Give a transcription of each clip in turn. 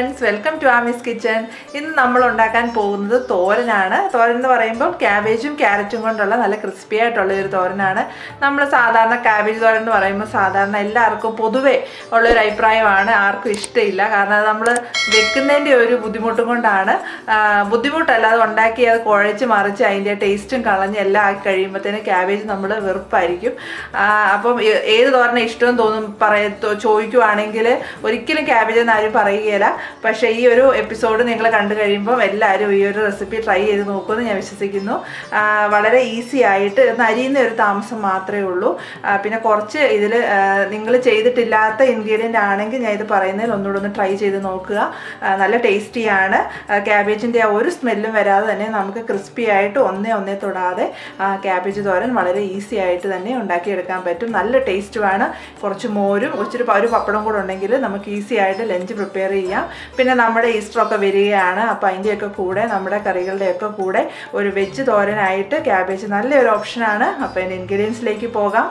friends welcome to Ami's kitchen ഇന്ന് നമ്മൾ ഉണ്ടാക്കാൻ പോകുന്നത് തോരനാണ് തോരൻ എന്ന് പറയുമ്പോൾ ക്യാബേജും ക്യാരറ്റും കൊണ്ടുള്ള നല്ല ക്രിസ്പി ആയിട്ടുള്ള ഒരു തോരനാണ് നമ്മൾ സാധാരണ ക്യാബേജ് തോരൻ എന്ന് പറയുമ്പോൾ സാധാരണ എല്ലാവർക്കും പൊതുവേ ഉള്ളൊരു അഭിപ്രായമാണ് ആർക്കും ഇഷ്ടമില്ല കാരണം നമ്മൾ വെക്കുന്നതിൻ്റെ ഒരു ബുദ്ധിമുട്ടും കൊണ്ടാണ് ആ, ബുദ്ധിമുട്ടല്ല അത് ഉണ്ടാക്കി അത് കുഴച്ച് മറിച്ച് അതിൻ്റെ ടേസ്റ്റും കളഞ്ഞ് എല്ലാം ആക്കി കഴിയുമ്പോഴത്തേന് ക്യാബേജ് നമ്മൾ വെറുപ്പായിരിക്കും ആ, അപ്പം ഏ- ഏത് തോരനെ ഇഷ്ടം തോന്നും പറയ തോ- ചോദിക്കുവാണെങ്കിൽ ഒരിക്കലും ക്യാബേജ് എന്ന് ആരും പറയുകയില്ല പക്ഷേ ഈ ഒരു എപ്പിസോഡ് നിങ്ങൾ കണ്ടു കഴിയുമ്പോൾ എല്ലാവരും ഈ ഒരു റെസിപ്പി ട്രൈ ചെയ്ത് നോക്കുമെന്ന് ഞാൻ വിശ്വസിക്കുന്നു ആ, വളരെ ഈസി ആയിട്ട് ഒന്ന് അരിയുന്ന ഒരു താമസം മാത്രമേ ഉള്ളൂ ആ, പിന്നെ കുറച്ച് ഇതിൽ നിങ്ങൾ ചെയ്തിട്ടില്ലാത്ത ഇൻഗ്രീഡിയൻ്റ് ആണെങ്കിൽ ഞാൻ ഇത് പറയുന്നതിൽ ഒന്നുകൂടെ ഒന്ന് ട്രൈ ചെയ്ത് നോക്കുക ആ, നല്ല ടേസ്റ്റിയാണ് ക്യാബേജിൻ്റെ ആ ഒരു സ്മെല്ലും വരാതെ തന്നെ നമുക്ക് ക്രിസ്പി ആയിട്ട് ഒന്നേ ഒന്നേ തൊടാതെ ക്യാബേജ് തോരൻ വളരെ ഈസി ആയിട്ട് തന്നെ ഉണ്ടാക്കിയെടുക്കാൻ പറ്റും നല്ല ടേസ്റ്റുമാണ് കുറച്ച് മോരും ഇച്ചിരി പ- ഒരു പപ്പടം കൂടെ ഉണ്ടെങ്കിൽ നമുക്ക് ഈസി ആയിട്ട് ലഞ്ച് പ്രിപ്പയർ ചെയ്യാം പിന്നെ നമ്മുടെ ഈസ്റ്ററൊക്കെ വരികയാണ് അപ്പോൾ അതിൻ്റെയൊക്കെ കൂടെ നമ്മുടെ കറികളുടെയൊക്കെ കൂടെ ഒരു വെജ് തോരനായിട്ട് ക്യാബേജ് നല്ലൊരു ഓപ്ഷനാണ് അപ്പോൾ അതിൻ്റെ ഇൻഗ്രീഡിയൻസിലേക്ക് പോകാം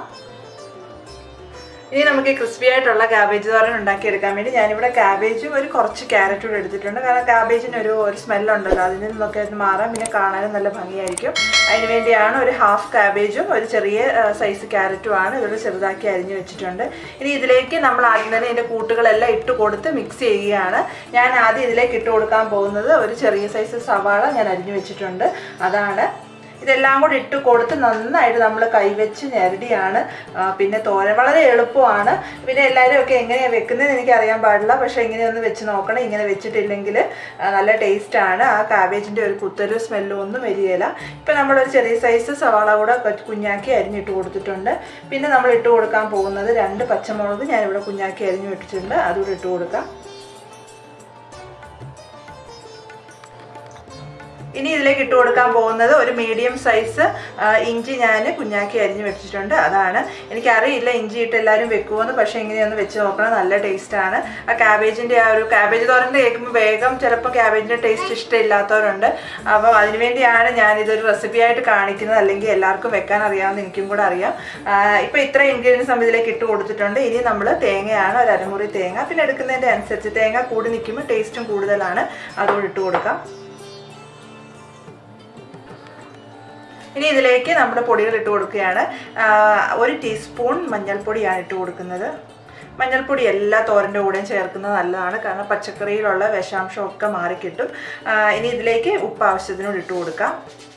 ഇനി നമുക്ക് ക്രിസ്പി ആയിട്ടുള്ള ക്യാബേജ് തോരൻ ഉണ്ടാക്കിയെടുക്കാൻ വേണ്ടി ഞാനിവിടെ ക്യാബേജും ഒരു കുറച്ച് ക്യാരറ്റും കൂടെ എടുത്തിട്ടുണ്ട് കാരണം ക്യാബേജിന് ഒരു ഒരു സ്മെല്ലുണ്ടല്ലോ അതിൽ നിന്നൊക്കെ അത് മാറാൻ പിന്നെ കാണാനും നല്ല ഭംഗിയായിരിക്കും അതിന് വേണ്ടിയാണ് ഒരു ഹാഫ് ക്യാബേജും ഒരു ചെറിയ സൈസ് ക്യാരറ്റും ആണ് ഇതൊരു ചെറുതാക്കി അരിഞ്ഞു വെച്ചിട്ടുണ്ട് ഇനി ഇതിലേക്ക് നമ്മൾ ആദ്യം തന്നെ ഇതിൻ്റെ കൂട്ടുകളെല്ലാം ഇട്ട് കൊടുത്ത് മിക്സ് ചെയ്യുകയാണ് ഞാൻ ആദ്യം ഇതിലേക്ക് ഇട്ട് കൊടുക്കാൻ പോകുന്നത് ഒരു ചെറിയ സൈസ് സവാള ഞാൻ അരിഞ്ഞു വെച്ചിട്ടുണ്ട് അതാണ് ഇതെല്ലാം കൂടി ഇട്ട് കൊടുത്ത് നന്നായിട്ട് നമ്മൾ കൈവച്ച് ഞെരടിയാണ് ആ, പിന്നെ തോരൻ വളരെ എളുപ്പമാണ് പിന്നെ എല്ലാവരും ഒക്കെ എങ്ങനെയാണ് വെക്കുന്നതെന്ന് എനിക്ക് അറിയാൻ പാടില്ല പക്ഷേ ഇങ്ങനെയൊന്ന് വെച്ച് നോക്കണം ഇങ്ങനെ വെച്ചിട്ടില്ലെങ്കിൽ ആ, നല്ല ടേസ്റ്റാണ് ആ കാബേജിൻ്റെ ഒരു കുത്തലും സ്മെല്ലും ഒന്നും വരികയില്ല ഇപ്പം നമ്മളൊരു ചെറിയ സൈസ് സവാള കൂടെ കൊ- കുഞ്ഞാക്കി അരിഞ്ഞിട്ട് കൊടുത്തിട്ടുണ്ട് പിന്നെ നമ്മൾ ഇട്ട് കൊടുക്കാൻ പോകുന്നത് രണ്ട് പച്ചമുളക് ഞാനിവിടെ കുഞ്ഞാക്കി അരിഞ്ഞു ഇട്ടിട്ടുണ്ട് അതുകൂടെ ഇട്ട് കൊടുക്കാം ഇനി ഇതിലേക്ക് ഇട്ട് കൊടുക്കാൻ പോകുന്നത് ഒരു മീഡിയം സൈസ് ആ, ഇഞ്ചി ഞാൻ കുഞ്ഞാക്കി അരിഞ്ഞ് വെച്ചിട്ടുണ്ട് അതാണ് എനിക്കറിയില്ല ഇഞ്ചി ഇട്ട് എല്ലാവരും വെക്കുമെന്ന് പക്ഷേ ഇങ്ങനെയൊന്ന് വെച്ച് നോക്കണം നല്ല ടേസ്റ്റാണ് ആ ക്യാബേജിൻ്റെ ആ ഒരു ക്യാബേജ് തോരൻ്റെ കേൾക്കുമ്പോൾ വേഗം ചിലപ്പോൾ ക്യാബേജിൻ്റെ ടേസ്റ്റ് ഇഷ്ടമില്ലാത്തവരുണ്ട് അപ്പോൾ അതിനുവേണ്ടിയാണ് ഞാൻ ഇതൊരു റെസിപ്പി ആയിട്ട് കാണിക്കുന്നത് അല്ലെങ്കിൽ എല്ലാവർക്കും വെക്കാൻ അറിയാമെന്ന് എനിക്കും കൂടെ അറിയാം ഇപ്പോൾ ഇത്ര ഇൻഗ്രീഡിയൻസ് നമ്മൾ ഇതിലേക്ക് ഇട്ട് കൊടുത്തിട്ടുണ്ട് ഇനി നമ്മൾ തേങ്ങയാണ് ഒരു അരമുറി തേങ്ങ പിന്നെ എടുക്കുന്നതിൻ്റെ അനുസരിച്ച് തേങ്ങ കൂടി നിൽക്കുമ്പോൾ ടേസ്റ്റും കൂടുതലാണ് അതുകൂടി ഇട്ട് കൊടുക്കാം ഇനി ഇതിലേക്ക് നമ്മുടെ പൊടികൾ ഇട്ട് കൊടുക്കുകയാണ് ആ, ഒരു ടീസ്പൂൺ മഞ്ഞൾപ്പൊടിയാണ് ഇട്ട് കൊടുക്കുന്നത് മഞ്ഞൾപ്പൊടി എല്ലാ തോരൻ്റെ കൂടെയും ചേർക്കുന്നത് നല്ലതാണ് കാരണം പച്ചക്കറിയിലുള്ള വിഷാംശമൊക്കെ മാറിക്കിട്ടും ആ, ഇനി ഇതിലേക്ക് ഉപ്പ് ആവശ്യത്തിനോട് ഇട്ട് കൊടുക്കാം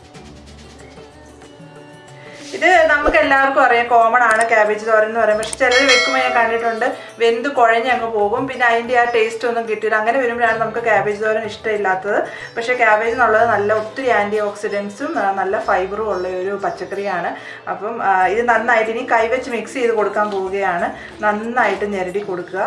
ഇത് നമുക്ക് എല്ലാവർക്കും അറിയാം കോമൺ ആണ് ക്യാബേജ് തോരൻ എന്ന് പറയുമ്പോൾ പക്ഷെ ചിലർ വെക്കുമ്പോൾ ഞാൻ കണ്ടിട്ടുണ്ട് വെന്ത് കുഴഞ്ഞ് അങ്ങ് പോകും പിന്നെ അതിൻ്റെ ആ ടേസ്റ്റ് ഒന്നും കിട്ടില്ല അങ്ങനെ വരുമ്പോഴാണ് നമുക്ക് ക്യാബേജ് തോരൻ ഇഷ്ടമില്ലാത്തത് പക്ഷേ ക്യാബേജ് എന്നുള്ളത് നല്ല ഒത്തിരി ആൻറ്റി ഓക്സിഡൻസും നല്ല ഫൈബറും ഉള്ള ഒരു പച്ചക്കറിയാണ് അപ്പം ആ, ഇത് നന്നായിട്ട് ഇനി കൈവച്ച് മിക്സ് ചെയ്ത് കൊടുക്കാൻ പോവുകയാണ് നന്നായിട്ട് ഞെരടി കൊടുക്കുക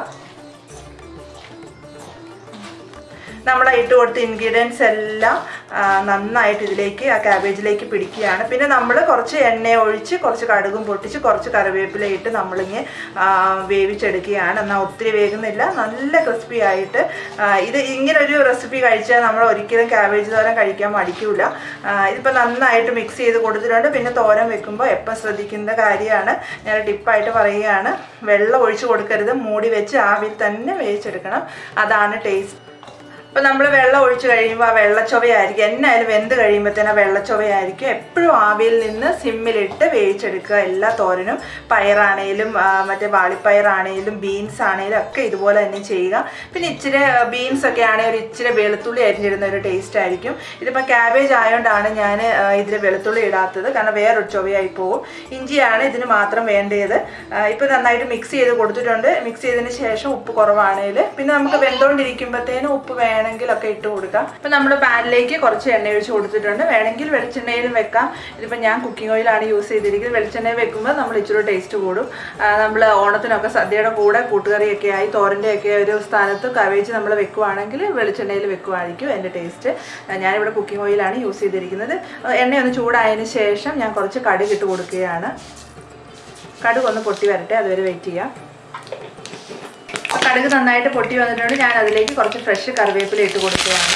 നമ്മൾ ഇട്ട് കൊടുത്ത ഇൻഗ്രീഡിയൻസ് എല്ലാം ആ, നന്നായിട്ട് ഇതിലേക്ക് ആ ക്യാബേജിലേക്ക് പിടിക്കുകയാണ് പിന്നെ നമ്മൾ കുറച്ച് എണ്ണ ഒഴിച്ച് കുറച്ച് കടുകും പൊട്ടിച്ച് കുറച്ച് കറിവേപ്പില ഇട്ട് നമ്മളിങ്ങനെ ആ, വേവിച്ചെടുക്കുകയാണ് എന്നാൽ ഒത്തിരി വേകുന്നില്ല നല്ല ക്രിസ്പി ആയിട്ട് ആ, ഇത് ഇങ്ങനെ ഒരു റെസിപ്പി കഴിച്ചാൽ നമ്മൾ ഒരിക്കലും ക്യാബേജ് തോരൻ കഴിക്കാൻ മടിക്കില്ല ഇതിപ്പോൾ നന്നായിട്ട് മിക്സ് ചെയ്ത് കൊടുത്തിട്ടുണ്ട് പിന്നെ തോരൻ വെക്കുമ്പോൾ എപ്പം ശ്രദ്ധിക്കേണ്ട കാര്യമാണ് ഞാൻ ടിപ്പായിട്ട് പറയുകയാണ് വെള്ളം ഒഴിച്ച് കൊടുക്കരുത് മൂടി വെച്ച് ആവിൽ തന്നെ വേവിച്ചെടുക്കണം അതാണ് ടേസ്റ്റ് ഇപ്പം നമ്മൾ വെള്ളം ഒഴിച്ച് കഴിയുമ്പോൾ ആ വെള്ളച്ചൊവയായിരിക്കും എന്നായാലും വെന്ത് കഴിയുമ്പോഴത്തേനും ആ വെള്ളച്ചൊവയായിരിക്കും എപ്പോഴും ആവിയിൽ നിന്ന് സിമ്മിലിട്ട് വേവിച്ചെടുക്കുക എല്ലാ തോരനും പയറാണേലും ആ, മറ്റേ വാളിപ്പയറാണേലും ബീൻസ് ആണേലും ഒക്കെ ഇതുപോലെ തന്നെ ചെയ്യുക പിന്നെ ഇച്ചിരി ബീൻസ് ഒക്കെ ആണെങ്കിൽ ഒരു ഇച്ചിരി വെളുത്തുള്ളി അരിഞ്ഞിടുന്ന ഒരു ടേസ്റ്റ് ആയിരിക്കും ഇതിപ്പോൾ ക്യാബേജ് ആയതുകൊണ്ടാണ് ഞാൻ ഇതിൽ വെളുത്തുള്ളി ഇടാത്തത് കാരണം വേറൊരു ചൊവയായി പോകും ഇഞ്ചിയാണ് ഇതിന് മാത്രം വേണ്ടത് ഇപ്പോൾ നന്നായിട്ട് മിക്സ് ചെയ്ത് കൊടുത്തിട്ടുണ്ട് മിക്സ് ചെയ്തതിന് ശേഷം ഉപ്പ് കുറവാണെങ്കിൽ പിന്നെ നമുക്ക് വെന്തോണ്ടിരിക്കുമ്പോഴത്തേനും ഉപ്പ് വേണമെങ്കിലൊക്കെ ഇട്ട് കൊടുക്കാം ഇപ്പം നമ്മൾ പാനിലേക്ക് കുറച്ച് എണ്ണ ഒഴിച്ച് കൊടുത്തിട്ടുണ്ട് വേണമെങ്കിൽ വെളിച്ചെണ്ണയിലും വെക്കാം ഇതിപ്പോൾ ഞാൻ കുക്കിംഗ് ഓയിലാണ് യൂസ് ചെയ്തിരിക്കുന്നത് വെളിച്ചെണ്ണയിൽ വെക്കുമ്പോൾ നമ്മൾ ഇച്ചിരി ടേസ്റ്റ് കൂടും നമ്മൾ ഓണത്തിനൊക്കെ സദ്യയുടെ കൂടെ കൂട്ടുകറിയൊക്കെ ആയി തോരൻ്റെ ഒക്കെ ഒരു സ്ഥാനത്ത് കവേജ് നമ്മൾ വെക്കുവാണെങ്കിൽ വെളിച്ചെണ്ണയിൽ വെക്കുവായിരിക്കും എൻ്റെ ടേസ്റ്റ് ഞാനിവിടെ കുക്കിംഗ് ഓയിലാണ് യൂസ് ചെയ്തിരിക്കുന്നത് എണ്ണ ഒന്ന് ചൂടായതിന് ശേഷം ഞാൻ കുറച്ച് കടുക് ഇട്ട് കൊടുക്കുകയാണ് കടുക് ഒന്ന് പൊട്ടി വരട്ടെ അതുവരെ വെയിറ്റ് ചെയ്യാം അപ്പോൾ കടുക് നന്നായിട്ട് പൊട്ടി വന്നിട്ടുണ്ട് ഞാൻ അതിലേക്ക് കുറച്ച് ഫ്രഷ് കറിവേപ്പില ഇട്ട് കൊടുക്കുകയാണ്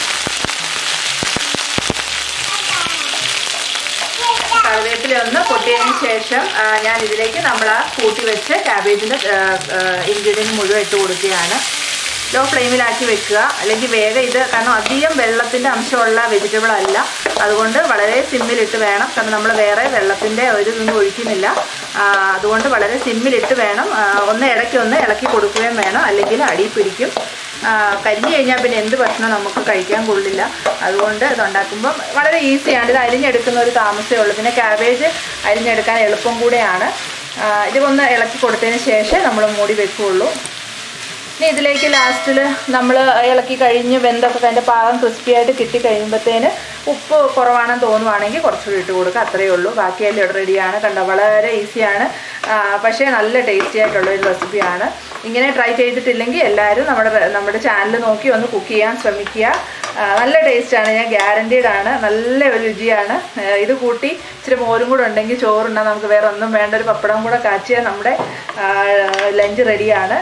കറിവേപ്പില ഒന്ന് പൊട്ടിയതിന് ശേഷം ആ, ഞാൻ ഇതിലേക്ക് നമ്മൾ ആ കൂട്ടി വെച്ച് ക്യാബേജിൻ്റെ ഇൻഗ്രീഡിയൻറ്റ് മുഴുവൻ ഇട്ട് കൊടുക്കുകയാണ് ലോ ഫ്ലെയിമിലാക്കി വെക്കുക അല്ലെങ്കിൽ വേഗം ഇത് കാരണം അധികം വെള്ളത്തിൻ്റെ അംശമുള്ള വെജിറ്റബിൾ അല്ല അതുകൊണ്ട് വളരെ സിമ്മിലിട്ട് വേണം കാരണം നമ്മൾ വേറെ വെള്ളത്തിൻ്റെ ഒരു ഇതൊന്നും ഒഴിക്കുന്നില്ല ആ, അതുകൊണ്ട് വളരെ സിമ്മിലിട്ട് വേണം ആ, ഒന്ന് ഇടയ്ക്ക് ഒന്ന് ഇളക്കി കൊടുക്കുകയും വേണം അല്ലെങ്കിൽ അടി പിടിക്കും ആ, കരിഞ്ഞു കഴിഞ്ഞാൽ പിന്നെ എന്ത് ഭക്ഷണം നമുക്ക് കഴിക്കാൻ കൊള്ളില്ല അതുകൊണ്ട് ഇത് ഉണ്ടാക്കുമ്പം വളരെ ഈസിയാണ് ഇത് അരിഞ്ഞെടുക്കുന്ന ഒരു താമസമേ ഉള്ളൂ പിന്നെ ക്യാബേജ് അരിഞ്ഞെടുക്കാൻ എളുപ്പം കൂടെയാണ് ആ, ഇതൊന്ന് ഇളക്കി കൊടുത്തതിന് ശേഷം നമ്മൾ മൂടി വെക്കുകയുള്ളൂ ഇനി ഇതിലേക്ക് ലാസ്റ്റിൽ നമ്മൾ ഇളക്കി കഴിഞ്ഞ് വെന്തൊക്കെ അതിൻ്റെ പാകം ക്രിസ്പി ആയിട്ട് കിട്ടി കഴിയുമ്പോഴത്തേന് ഉപ്പ് കുറവാണെന്ന് തോന്നുവാണെങ്കിൽ കുറച്ചുകൂടി ഇട്ട് കൊടുക്കുക അത്രയേ ഉള്ളൂ ബാക്കിയെല്ലാം ഇവിടെ റെഡിയാണ് കണ്ടോ വളരെ ഈസിയാണ് പക്ഷേ നല്ല ടേസ്റ്റി ആയിട്ടുള്ള ഒരു റെസിപ്പിയാണ് ഇങ്ങനെ ട്രൈ ചെയ്തിട്ടില്ലെങ്കിൽ എല്ലാവരും നമ്മുടെ നമ്മുടെ ചാനൽ നോക്കി ഒന്ന് കുക്ക് ചെയ്യാൻ ശ്രമിക്കുക ആ, നല്ല ടേസ്റ്റാണ് ഞാൻ ഗ്യാരണ്ടീഡ് ആണ് നല്ല ഒരു രുചിയാണ് ആ, ഇത് കൂട്ടി ഇച്ചിരി മോരും കൂടെ ഉണ്ടെങ്കിൽ ചോറുണ്ടാൽ നമുക്ക് വേറെ ഒന്നും വേണ്ട ഒരു പപ്പടം കൂടെ കാച്ചിയാൽ നമ്മുടെ ലഞ്ച് റെഡിയാണ്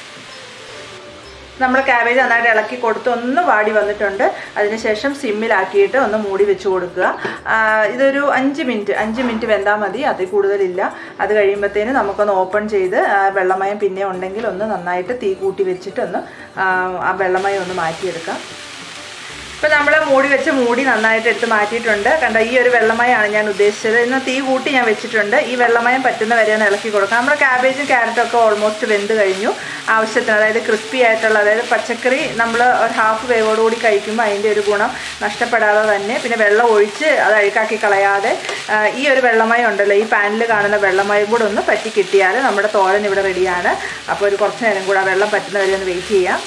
നമ്മൾ ക്യാബേജ് നന്നായിട്ട് ഇളക്കി കൊടുത്ത് ഒന്ന് വാടി വന്നിട്ടുണ്ട് അതിനുശേഷം സിമ്മിലാക്കിയിട്ട് ഒന്ന് മൂടി വെച്ച് കൊടുക്കുക ആ, ഇതൊരു അഞ്ച് മിനിറ്റ് അഞ്ച് മിനിറ്റ് വെന്താൽ മതി അതിൽ കൂടുതലില്ല അത് കഴിയുമ്പോഴത്തേന് നമുക്കൊന്ന് ഓപ്പൺ ചെയ്ത് ആ, വെള്ളമയം പിന്നെ ഉണ്ടെങ്കിൽ ഒന്ന് നന്നായിട്ട് തീ കൂട്ടി വെച്ചിട്ട് ഒന്ന് ആ, ആ വെള്ളമയം ഒന്ന് മാറ്റിയെടുക്കാം ഇപ്പം നമ്മൾ മൂടി വെച്ച് മൂടി നന്നായിട്ട് എടുത്ത് മാറ്റിയിട്ടുണ്ട് കണ്ടോ ഈ ഒരു വെള്ളമയമാണ് ഞാൻ ഉദ്ദേശിച്ചത് ഇന്ന് തീ കൂട്ടി ഞാൻ വെച്ചിട്ടുണ്ട് ഈ വെള്ളമയം പറ്റുന്ന വരെ ഒന്ന് ഇളക്കി കൊടുക്കാം നമ്മുടെ ക്യാബേജും ക്യാരറ്റും ഒക്കെ ഓൾമോസ്റ്റ് വെന്ത് കഴിഞ്ഞു ആവശ്യത്തിന് അതായത് ക്രിസ്പി ആയിട്ടുള്ള അതായത് പച്ചക്കറി നമ്മൾ ഒരു ഹാഫ് വേവോടുകൂടി കഴിക്കുമ്പോൾ അതിൻ്റെ ഒരു ഗുണം നഷ്ടപ്പെടാതെ തന്നെ പിന്നെ വെള്ളം ഒഴിച്ച് അത് അഴുക്കാക്കി കളയാതെ ആ, ഈ ഒരു വെള്ളമയം ഉണ്ടല്ലോ ഈ പാനിൽ കാണുന്ന വെള്ളമയം കൂടെ ഒന്ന് പറ്റി കിട്ടിയാൽ നമ്മുടെ തോരൻ ഇവിടെ റെഡിയാണ് അപ്പോൾ ഒരു കുറച്ച് നേരം കൂടെ ആ വെള്ളം പറ്റുന്ന വരെ ഒന്ന് വെയിറ്റ് ചെയ്യാം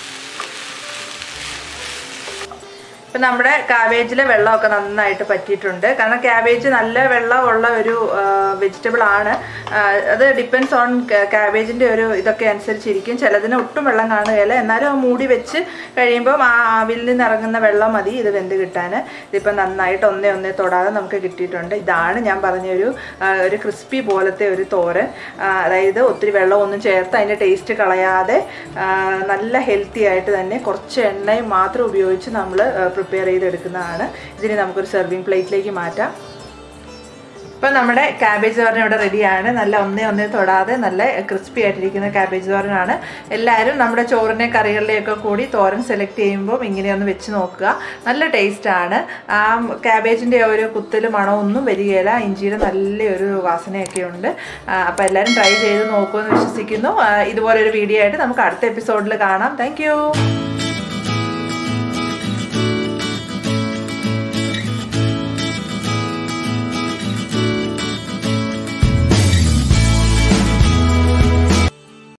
ഇപ്പം നമ്മുടെ കാബേജിലെ വെള്ളമൊക്കെ നന്നായിട്ട് പറ്റിയിട്ടുണ്ട് കാരണം ക്യാബേജ് നല്ല വെള്ളമുള്ള ഒരു വെജിറ്റബിൾ ആണ് ആ, അത് ഡിപ്പെൻസ് ഓൺ ക്യാബേജിൻ്റെ ഒരു ഇതൊക്കെ അനുസരിച്ചിരിക്കും ചിലതിന് ഒട്ടും വെള്ളം കാണുകയില്ല എന്നാലും ആ മൂടി വെച്ച് കഴിയുമ്പം ആ ആവിൽ നിന്ന് ഇറങ്ങുന്ന വെള്ളം മതി ഇത് വെന്ത് കിട്ടാൻ ഇതിപ്പം നന്നായിട്ട് ഒന്നേ ഒന്നേ തൊടാതെ നമുക്ക് കിട്ടിയിട്ടുണ്ട് ഇതാണ് ഞാൻ പറഞ്ഞ ഒരു ആ, ഒരു ക്രിസ്പി പോലത്തെ ഒരു തോരൻ ആ, അതായത് ഒത്തിരി വെള്ളമൊന്നും ചേർത്ത് അതിൻ്റെ ടേസ്റ്റ് കളയാതെ ആ, നല്ല ഹെൽത്തി ആയിട്ട് തന്നെ കുറച്ച് എണ്ണയും മാത്രം ഉപയോഗിച്ച് നമ്മൾ പ്രിപ്പയർ ചെയ്തെടുക്കുന്നതാണ് ഇതിന് നമുക്കൊരു സെർവിങ് പ്ലേറ്റിലേക്ക് മാറ്റാം ഇപ്പം നമ്മുടെ ക്യാബേജ് തോരൻ ഇവിടെ റെഡിയാണ് നല്ല ഒന്നേ ഒന്നേ തൊടാതെ നല്ല ക്രിസ്പി ആയിട്ടിരിക്കുന്ന ക്യാബേജ് തോരനാണ് എല്ലാവരും നമ്മുടെ ചോറിനെ കറികളിലെയൊക്കെ കൂടി തോരൻ സെലക്ട് ചെയ്യുമ്പോൾ ഇങ്ങനെയൊന്ന് വെച്ച് നോക്കുക നല്ല ടേസ്റ്റാണ് ആ ക്യാബേജിൻ്റെ ഒരു കുത്തൽ മണമൊന്നും വരികയില്ല ഇഞ്ചിയുടെ നല്ലൊരു വാസനയൊക്കെ ഉണ്ട് അപ്പോൾ എല്ലാവരും ട്രൈ ചെയ്ത് നോക്കുമെന്ന് വിശ്വസിക്കുന്നു ആ, ഇതുപോലൊരു വീഡിയോ ആയിട്ട് നമുക്ക് അടുത്ത എപ്പിസോഡിൽ കാണാം താങ്ക്